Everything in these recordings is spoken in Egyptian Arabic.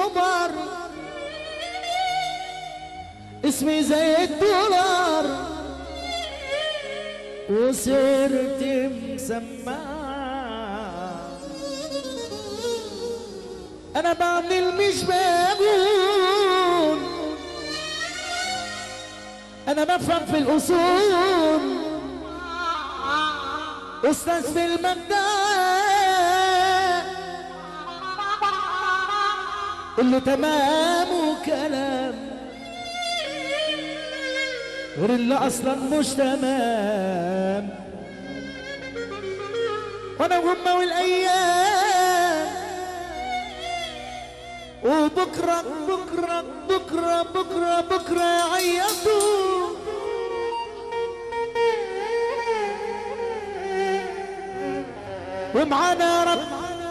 القمر اسمي زي الدولار وصرت مسمع انا بعمل مش بقول انا بفهم في الاصول استاذ في المبدا اللي تمام وكلام غير اللي اصلا مش تمام وانا وهم والايام وبكره بكره بكره بكره بكره يعيطوا ومعانا يا رب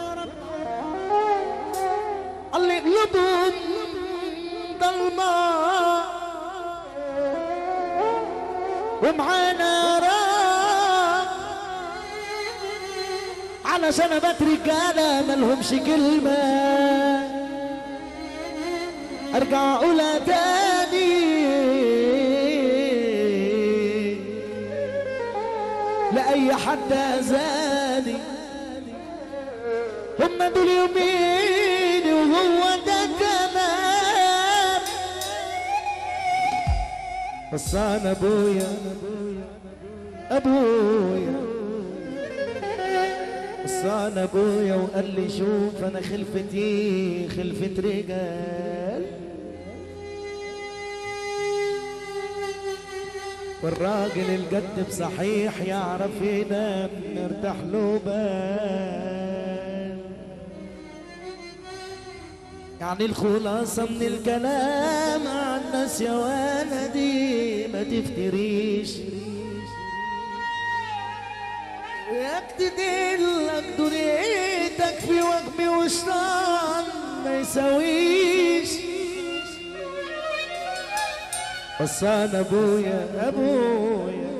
اللي قلوبهم ضلمة ومعانا يا رب علشان ابات رجاله ملهمش كلمه ارجع اقولها تاني لاي حد اذاني هم دول يومين وهو ده تمام بس انا ابويا ابويا بس انا ابويا وقال لي شوف انا خلفتي خلفة رجال والراجل الجد بصحيح يعرف ينام مرتاح له بال يعني الخلاصة من الكلام عن الناس يا ولدي ما تفتريش يقتدلك دنيتك في وهمي وشطان ما يساويش بس انا ابويا ابويا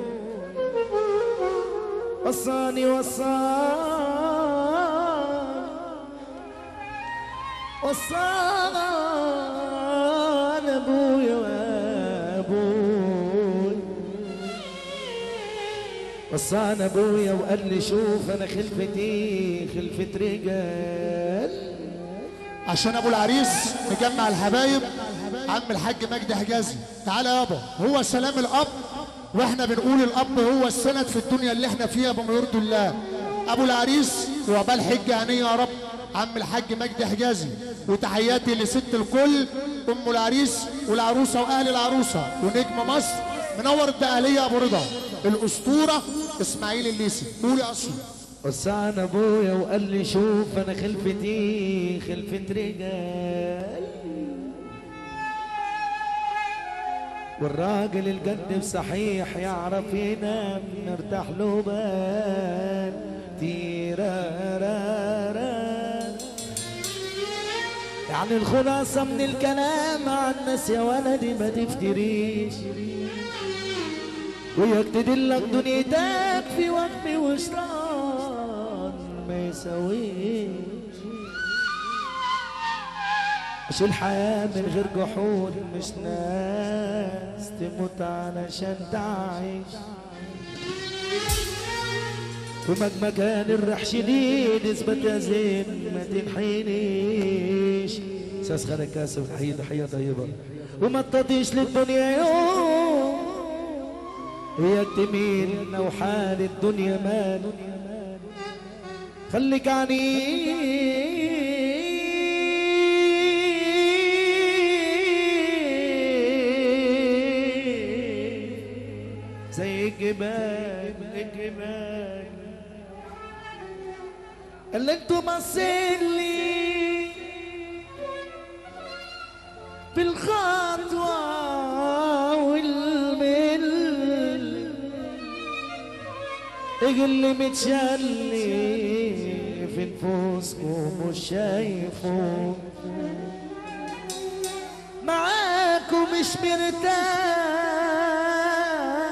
وصاني وصان وصان ابويا وابويا وصان ابويا وقال لي شوف انا خلفتي خلفة رجال عشان ابو العريس مجمع الحبايب عم الحاج مجدي حجازي تعالى يابا هو سلام الاب واحنا بنقول الاب هو السند في الدنيا اللي احنا فيها بما يرضي الله ابو العريس وعقبال حجه هنيه يا رب عم الحاج مجدي حجازي وتحياتي لست الكل ام العريس والعروسه واهل العروسه ونجم مصر منور الدقهليه ابو رضا الاسطوره اسماعيل الليسي قول يا اصلي وصان ابويا وقال لي شوف انا خلفتي خلفة رجال والراجل الجد بصحيح يعرف ينام مرتاح له بال تيرارارا يعني الخلاصة من الكلام عن الناس يا ولدي ما تفتريش وياك تدلك دنيتك في وهمي وشطان ما يساويش مش الحياة من غير جحود مش ناس تموت علشان تعيش ومهما كان الريح شديد اثبت يا زين ما تنحينيش استاذ خالد كاسب تحية تحية طيبة وما تطيش للدنيا يوم هي تميل لو حال الدنيا مال خليك عني زي الجبال الجبال اللي انتوا باصين لي في الخطوة والمل اللي متشلي في نفوسكم مش شايفه معاكم مش مرتاح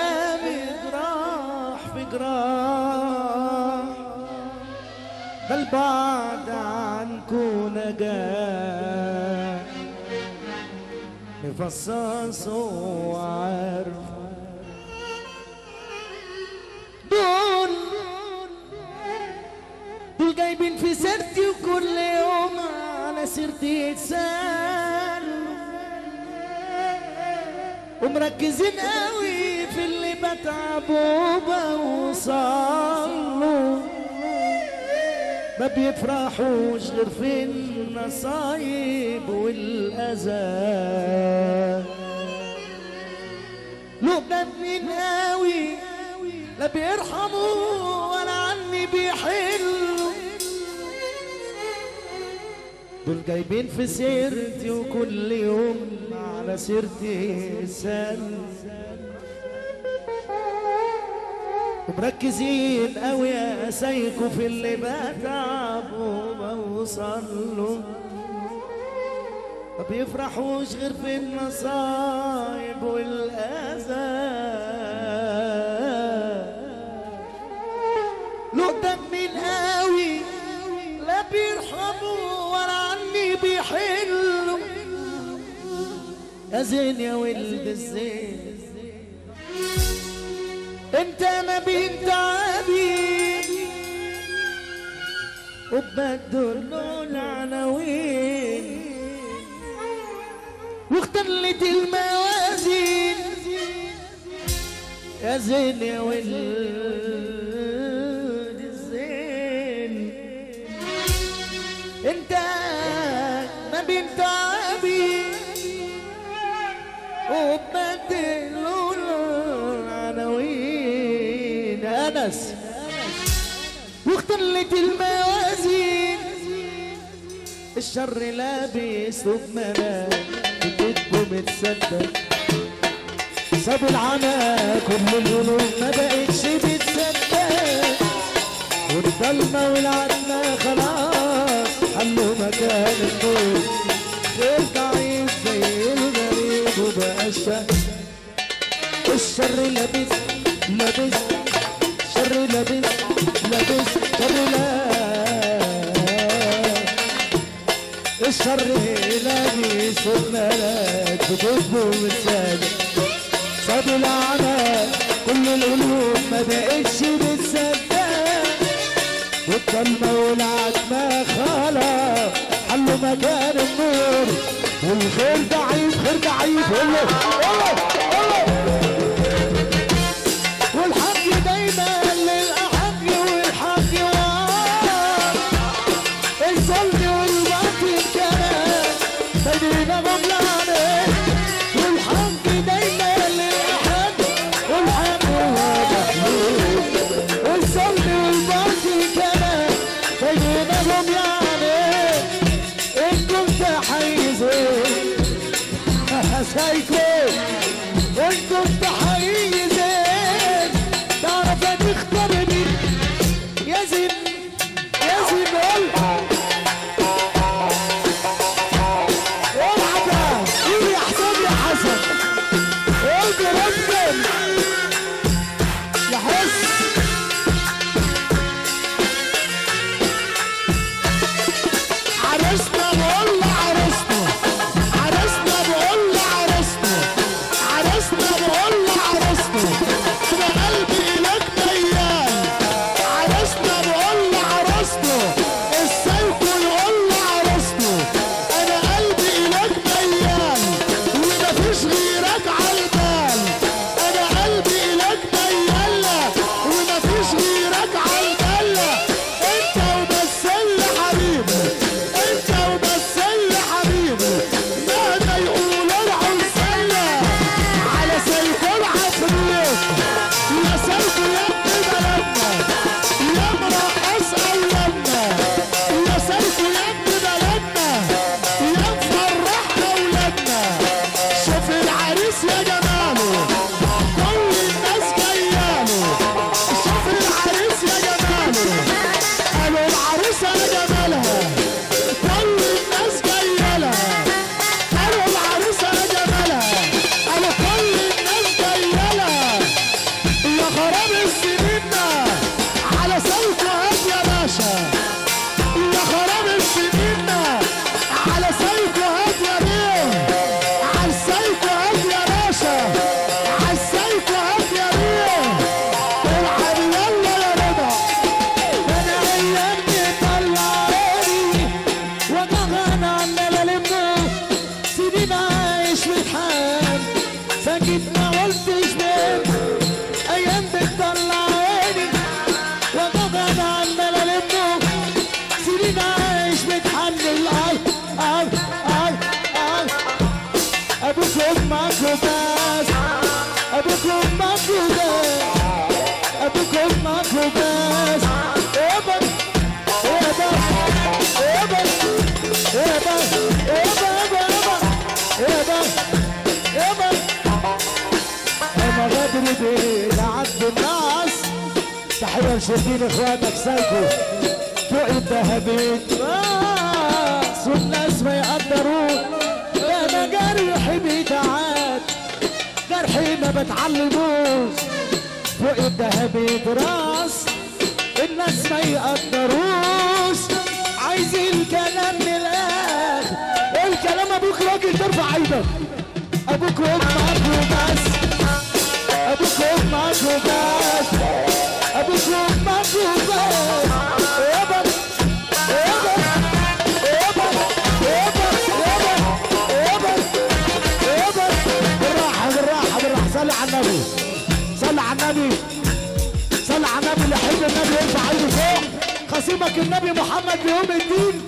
ايامي جراح في جراح قلب بعد عنكو نجاة مفصص وعارف دول دول جايبين في سيرتي وكل يوم على سيرتي يتسال ومركزين قوي في اللي بتعب وبوصله ما بيفرحوش غير في النصايب والأذى لو جنين قوي لا بيرحموا ولا عني بيحلوا دول جايبين في سيرتي وكل يوم على سيرتي سن ومركزين قوي يا سايكو في اللي بتعب وبوصل له ما بيفرحوش غير في المصايب والأذى له دم القوي لا بيرحموا ولا عني بيحلوا يا زين يا ولد الزين انت ما بين تعبي وبدل له العناوين واختلت الموازين يا زين يا ولد الزين انت ما بين تعبي وبدل العناوين انس واختلت الموازين الشر لابس وبمنام كتبه متصدق ساب العمى كل القلوب ما بقتش بتصدق والضلمة والعتمة خلاص حلوا مكان النور غير ضعيف زي الغريب وبقى الشر الشر لابس لابس شر لابس لابس شر لابس الشر لابس وملك بكتبه متصدق صاب العمى كل القلوب ما بقتش بتصدق والضلمة والعتمة خلاص حلوا مكان النور والخير ضعيف خير ضعيف قول له قول له قول له والحق دايما للأحق والحق وراء الظلم والباطل كمان خلينا مبلغنا والحق دايما للأحق والحق واضح الظلم والباطل كمان خلينا مبلغنا إن كنت حيزين سايكو إن كنت حيزين تعرف تختارني يا زين يا زين قول العب قول يا حسن يا حسن قول بربكم يا حس عرسنا بقول عرسنا عرسنا بقول عرسنا عرسنا بقول سنين على سيف وهات يا بيه على السيف وهات يا باشا على السيف وهات يا بيه العب يلا يا رضا انا ايامي طلعاني وجهنا عمال المه سنين عايش متحام ساكت ما قلتش بيت ايام بتطلعاني وجهنا عمال المه سنين عايش متحمل اي اي اي اي ابوك وامك وبس ابوك وامك وبس ابوك وامك وبس ابا ابا ابا ابا ابا ابا ابا ابا انا غدر بيه لعد الناس تحية لشربين اخواتك سايكو فوق الذهبين راس والناس ما يقدروك ده انا جرحي بيتعاد جرحي ما بتعلموش فوق الذهب راس الناس ما يقدروش عايزين الكلام من الاخر الكلام ابوك راجل ترفع ايدك ابوك وامك وبس ابوك وامك وبس ابوك وامك وبس يابا يابا يابا يابا يابا يابا يابا بالراحه بالراحه بالراحه صلي على النبي صلي على النبي صلي على النبي اللي يحب النبي يرفع ايده فوق خصيمك النبي محمد بيوم الدين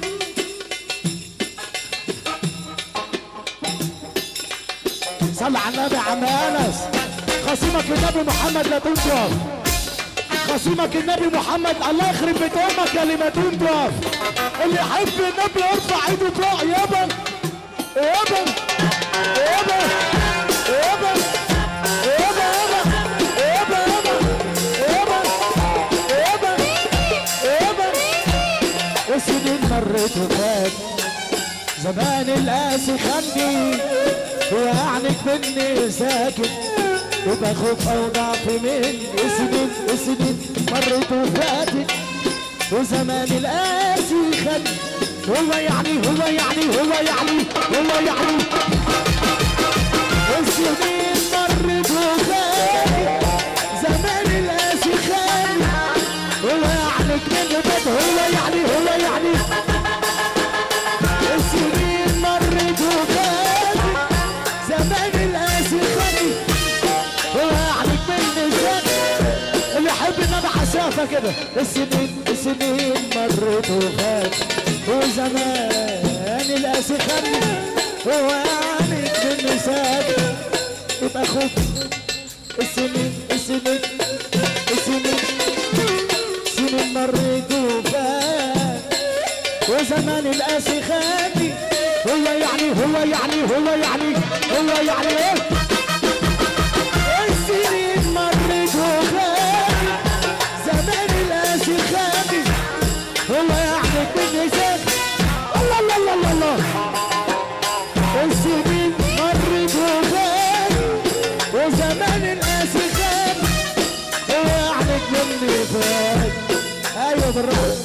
صلي على النبي يا عم انس خصيمك النبي محمد لا تنطف خصيمك النبي محمد الله يخرب بيت امك يا اللي ما تنطف اللي يحب النبي يرفع ايده فوق يابا يابا يابا يابا يابا يابا يابا يابا يابا يابا السنين مرت وفات زمان القاسي خدني ويعنك مني ساكت وبخوف او ضعف مني سنين سنين مرت وفاتت وزمان القاسي خدني هو يعني هو يعني هو يعني هو يعني السنين مرت وفاتت زمان القاسي خدني هو يعني مني بد هو يعني هو يعني السنين مرت وفاتت زمان القاسي خدني هو يعني مني زاد اللي يحب النبي حسافه كده السنين السنين مرت وفات وزمان القاسي خدني هو يعني مني زاد يبقى خد السنين السنين السنين سنين مرت وفات وزمان القاسي خدني هو يعني هو يعني هو يعني هو يعني ايه السنين مرت وخاني زمان القاسي خاني هو يعني كل زاد الله الله الله الله الله السنين مرت وخاني وزمان القاسي خاني هو يعني كل فات ايوه بالراحه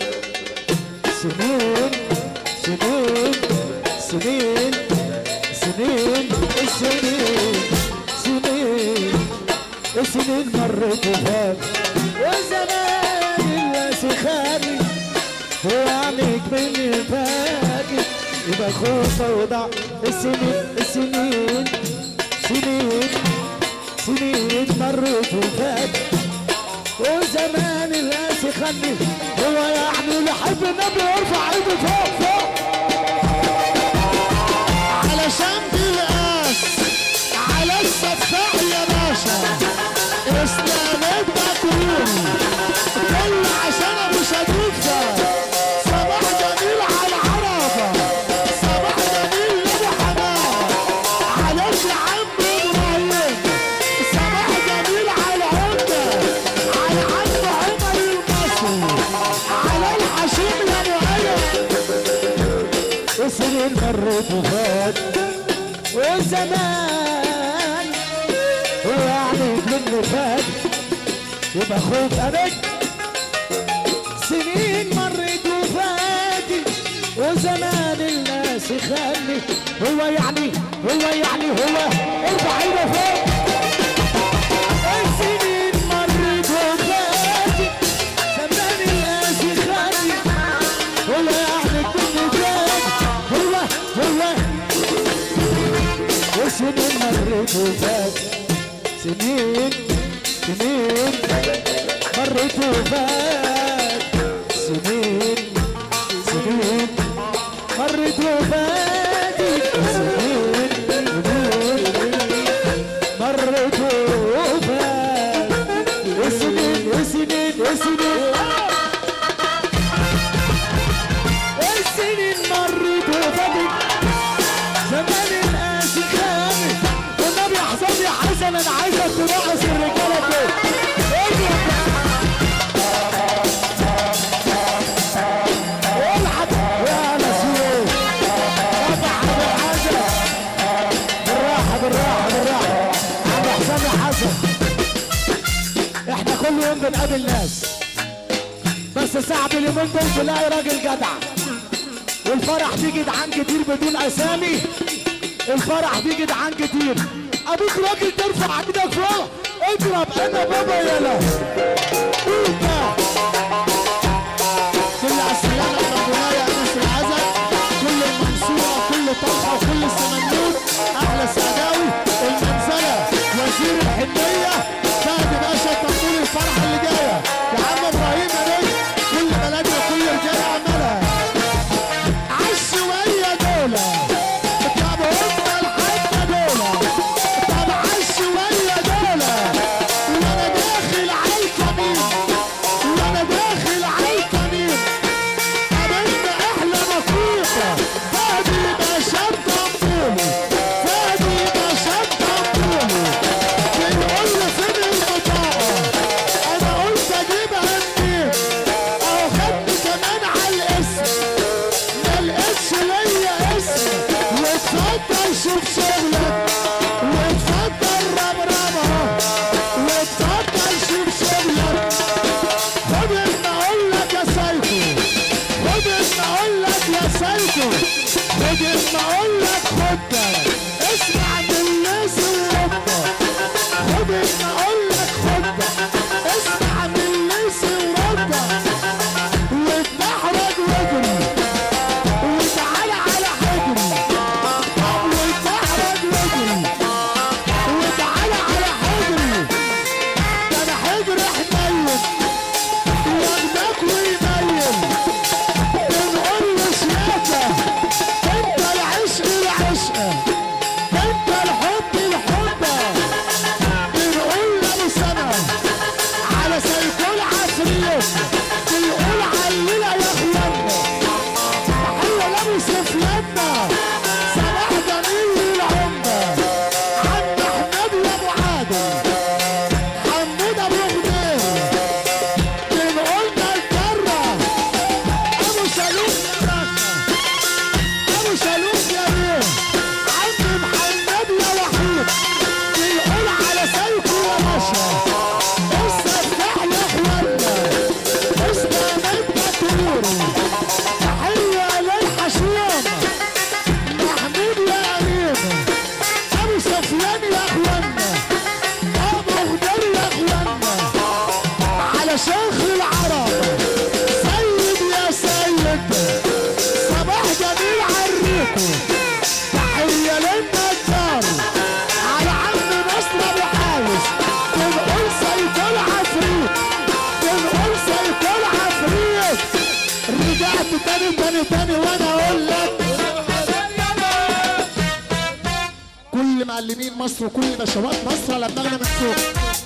سنين سنين سنين سنين السنين سنين السنين مرت وفات وزمان الناس خالي وعنك مني فاكر يبقى خوف وضع السنين السنين سنين سنين مرت وفات وزمان الناس خلي هو يعني اللي يحب النبي يرفع ايده فوق فوق علشان بالقاس على السفاح يا باشا اسلامك مكروه كل عشان ابو شديدة صباح جميل على العربة صباح جميل لابو حمام عليك يا عم ابراهيم صباح جميل على العمدة على عم عمر المصري على الحشيم يا مؤيد السنين مرت وفات والزمان ويعني منه فات يبقى خوف أبد سنين مرت وفاتت زمان الناس يخلي هو يعني هو يعني هو ارفع ايده فوق السنين مرت وفاتت زمان الناس يخلي هو يعني كل فات هو هو وسنين مرت وفاتت سنين سنين مرت وفات سنين سنين مرت وفاتت سنين سنين مرت وفات سنين سنين سنين السنين مرت وفاتت زمان القاسي خانت والنبي حسن يا حسن انا عايزك تنقص الرجاله دول اضرب العب يا نسيم رفع بالحاجه بالراحه بالراحه بالراحه عم حسام يا حسن احنا كل يوم بنقابل ناس بس صعب اليومين دول تلاقي راجل جدع والفرح فيه جدعان كتير بدون اسامي الفرح فيه جدعان كتير ابوك راجل ترفع ايدك فوق اضرب انا بابا يلا اوبا كل السلامة الربنا يا أنس العزب كل المنصورة كل طلحة وكل السمنود أحلى سعداوي المنزلة وزير الحنية فهد باشا تنطير الفرحة اللي جاية يا عم إبراهيم يا نجم كل بلدنا كل رجالة عمالها عالشوية دولة طب هم الحبة دولة طب عالشوية دولة وأنا داخل عالكمين وأنا داخل عالكمين قابلنا احلى مطيقة فادي باشا طنبولي فادي باشا طنبولي بنقول له فين البطاقة انا قلت اجيبها منين اهو خدني كمان على الاسم ما لقيتش ليا اسم واتفضل شوف شغلك واتفضل ربربها واتفضل شوف شغلك خد ان اقول لك يا سايكو خد ان اقول لك يا سايكو خد ان اقول لك خدة اسمع بالناس وربة خد ان اقول لك خدة اسمع بالناس وربة واتدحرج واجري وتعالى على حجري واتدحرج واجري وتعالى على حجري ده انا حجري حنين واخدك ويميل بنقول له سياسة انت العشق العشقة انت الحب الحبة بنقول له سنة على سيكون عفريت بنقول علينا يا اخوانا تحية لابو سفياننا صلاح جميل للعمدة عم احمد يا ابو عادل حمود ابو غدير بنقولنا الكرة ابو سلوك يا باشا ابو سلوك يا بيه عم محمد يا وحيد بنقول على سلكو يا باشا استفتح يا اخوانا اسمع منك تنوري تحية للحشيمة محمود يا امين ابو سفيان يا اخوانا ابو غدير يا اخوانا على شيخ العرب سيد يا سيد صباح جميل عريكو تحية للنجار على عم نصر ابو حارس بنقول سيكون عفريت بنقول سيكون عفريت رجعت تاني تاني تاني وانا اقول لك كل معلمين مصر وكل بشوات مصر لما اغنى من فوق